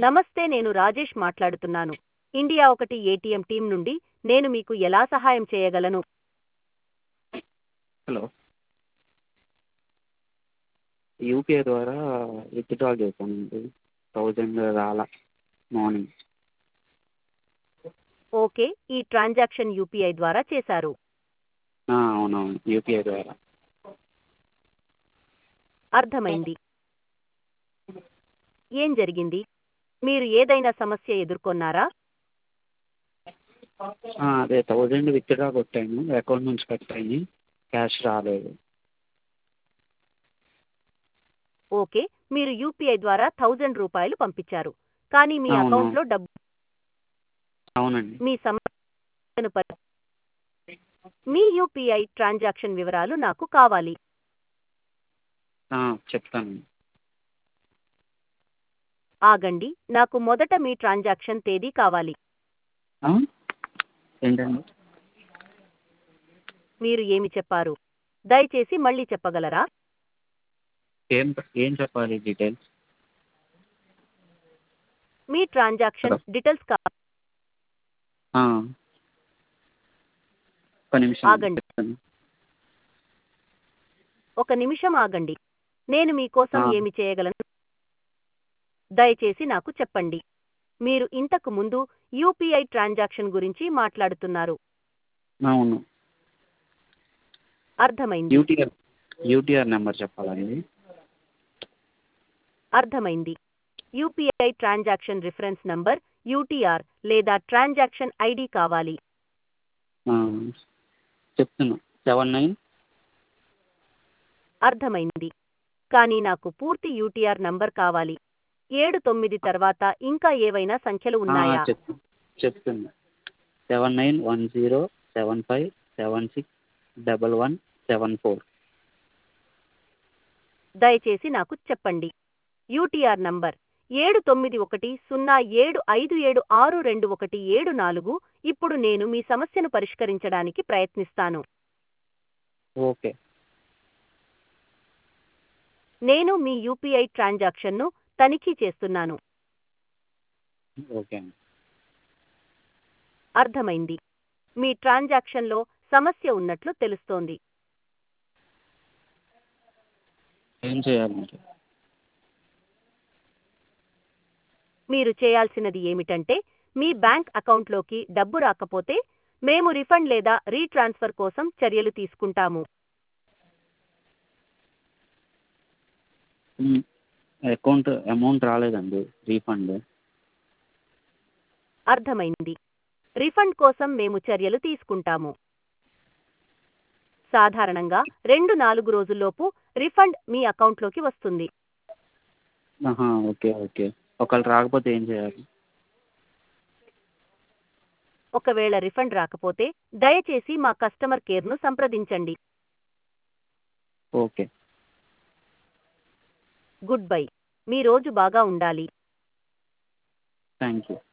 నమస్తే నేను రాజేష్ మాట్లాడుతున్నాను ఇండియా ఒకటి ఏటీఎం టీం నుండి నేను మీకు ఎలా సహాయం చేయగలను హలో యూపీఐ ద్వారా విత్డ్రా చేశానండి థౌజండ్ రాలా మార్నింగ్ ఓకే ఈ ట్రాన్సాక్షన్ యూపీఐ ద్వారా చేశారు అవునవును యూపీఐ ద్వారా అర్థమైంది ఏం జరిగింది మీరు ఏదైనా సమస్య ఎదుర్కొన్నారా అదే థౌజండ్ విత్డ్రా కొట్టాను అకౌంట్ నుంచి కట్ అయ్యి క్యాష్ రాలేదు ఓకే మీరు యూపీఐ ద్వారా థౌజండ్ రూపాయలు పంపించారు కానీ మీ అవును. అకౌంట్లో డబ్బు అవునండి మీ సమస్యను పరి- మీ యూపీఐ ట్రాన్సాక్షన్ వివరాలు నాకు కావాలి ఆ, చెప్తాను ఆగండి నాకు మొదట మీ ట్రాన్సాక్షన్ తేదీ కావాలి ఆ? ఏంటండి మీరు ఏమి చెప్పారు దయచేసి మళ్ళీ చెప్పగలరా ఏం ఏం చెప్పాలి డీటెయిల్స్ మీ ట్రాన్సాక్షన్ Hello. డీటెయిల్స్ కా ఆ. ఒక్క నిమిషం ఆగండి. చెప్తాను ఒక నిమిషం ఆగండి నేను మీకోసం ఆ. ఏమి చేయగలను దయచేసి నాకు చెప్పండి మీరు ఇంతకు ముందు యూపీఐ ట్రాన్సాక్షన్ గురించి మాట్లాడుతున్నారు అవును అర్థమైంది యూటీఆర్ యూటీఆర్ నెంబర్ చెప్పాలండి అర్థమైంది UPI transaction reference number UTR లేదా ట్రాన్సాక్షన్ ఐడి కావాలి ఆ, చెప్తున్నా సెవెన్ నైన్ అర్థమైంది కానీ నాకు పూర్తి యూటీఆర్ నంబర్ కావాలి ఏడు తొమ్మిది తర్వాత ఇంకా ఏవైనా సంఖ్యలు ఉన్నాయా చెప్తున్నా చెప్తున్నా seven nine one zero seven five seven six double one seven four దయచేసి నాకు చెప్పండి యూటీఆర్ నంబర్ ఏడు తొమ్మిది ఒకటి సున్నా ఏడు ఐదు ఏడు ఆరు రెండు ఒకటి ఏడు నాలుగు ఇప్పుడు నేను మీ సమస్యను పరిష్కరించడానికి ప్రయత్నిస్తాను ఓకే నేను మీ యూపీఐ ట్రాన్సాక్షన్ను తనిఖీ చేస్తున్నాను ఓకే అండి అర్థమైంది మీ ట్రాన్సాక్షన్లో సమస్య ఉన్నట్లు తెలుస్తోంది ఏం చేయాలి మరి మీరు చేయాల్సినది ఏమిటంటే మీ బ్యాంక్ అకౌంట్లోకి డబ్బు రాకపోతే మేము రిఫండ్ లేదా రీట్రాన్స్ఫర్ కోసం చర్యలు తీసుకుంటాము అకౌంట్ అమౌంట్ రాలేదండి రీఫండ్ అర్థమైంది రిఫండ్ కోసం మేము చర్యలు తీసుకుంటాము సాధారణంగా రెండు నాలుగు రోజుల్లోపు రిఫండ్ మీ అకౌంట్లోకి వస్తుంది ఆహా, ఓకే ఓకే ఒకవేళ రాకపోతే ఏం చేయాలి ఒకవేళ రిఫండ్ రాకపోతే దయచేసి మా కస్టమర్ కేర్ను సంప్రదించండి ఓకే గుడ్ బై మీ రోజు బాగా ఉండాలి థ్యాంక్ యూ